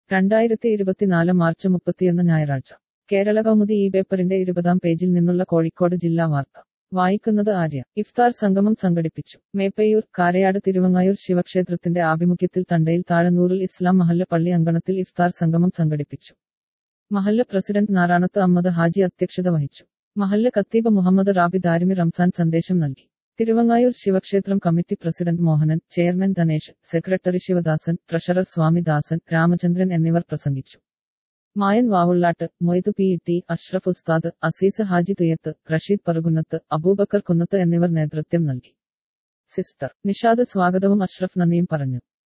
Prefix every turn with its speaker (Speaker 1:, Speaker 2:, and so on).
Speaker 1: രണ്ടായിരത്തി ഇരുപത്തിനാല് മാർച്ച് മുപ്പത്തിയൊന്ന് ഞായറാഴ്ച കേരള കൗമുദി ഈ പേപ്പറിന്റെ ഇരുപതാം പേജിൽ നിന്നുള്ള കോഴിക്കോട് ജില്ലാ വാർത്ത വായിക്കുന്നത് ആര്യ ഇഫ്താർ സംഗമം സംഘടിപ്പിച്ചു മേപ്പയൂർ കാരയാട് തിരുവങ്ങായൂർ ശിവക്ഷേത്രത്തിന്റെ ആഭിമുഖ്യത്തിൽ തണ്ടയിൽ താഴന്നൂറിൽ ഇസ്ലാം മഹല്ല് പള്ളി അങ്കണത്തിൽ ഇഫ്താർ സംഗമം സംഘടിപ്പിച്ചു മഹല്ല് പ്രസിഡന്റ് നാറാണത്ത് അഹമ്മദ് ഹാജി അധ്യക്ഷത വഹിച്ചു മഹല്ല് കത്തീബ് മുഹമ്മദ് റാബി ദാരിമി റംസാൻ സന്ദേശം നൽകി തിരുവങ്ങായൂർ ശിവക്ഷേത്രം committee president Mohanan chairman Dhanesh secretary Sivadasan treasurer Swamidasan Ramachandran എന്നിവർ പ്രസംഗിച്ചു മായൻ വാവുള്ളാട്ട് മൊയ്തു പി ടി അഷ്റഫ് ഉസ്താദ് അസീസ് ഹാജി തുയത്ത് റഷീദ് പറുകുന്നത്ത് അബൂബക്കർ കുന്നത്ത് എന്നിവർ നേതൃത്വം നൽകി സിസ്റ്റർ നിഷാദ് സ്വാഗതവും അഷ്റഫ് നന്ദിയും പറഞ്ഞു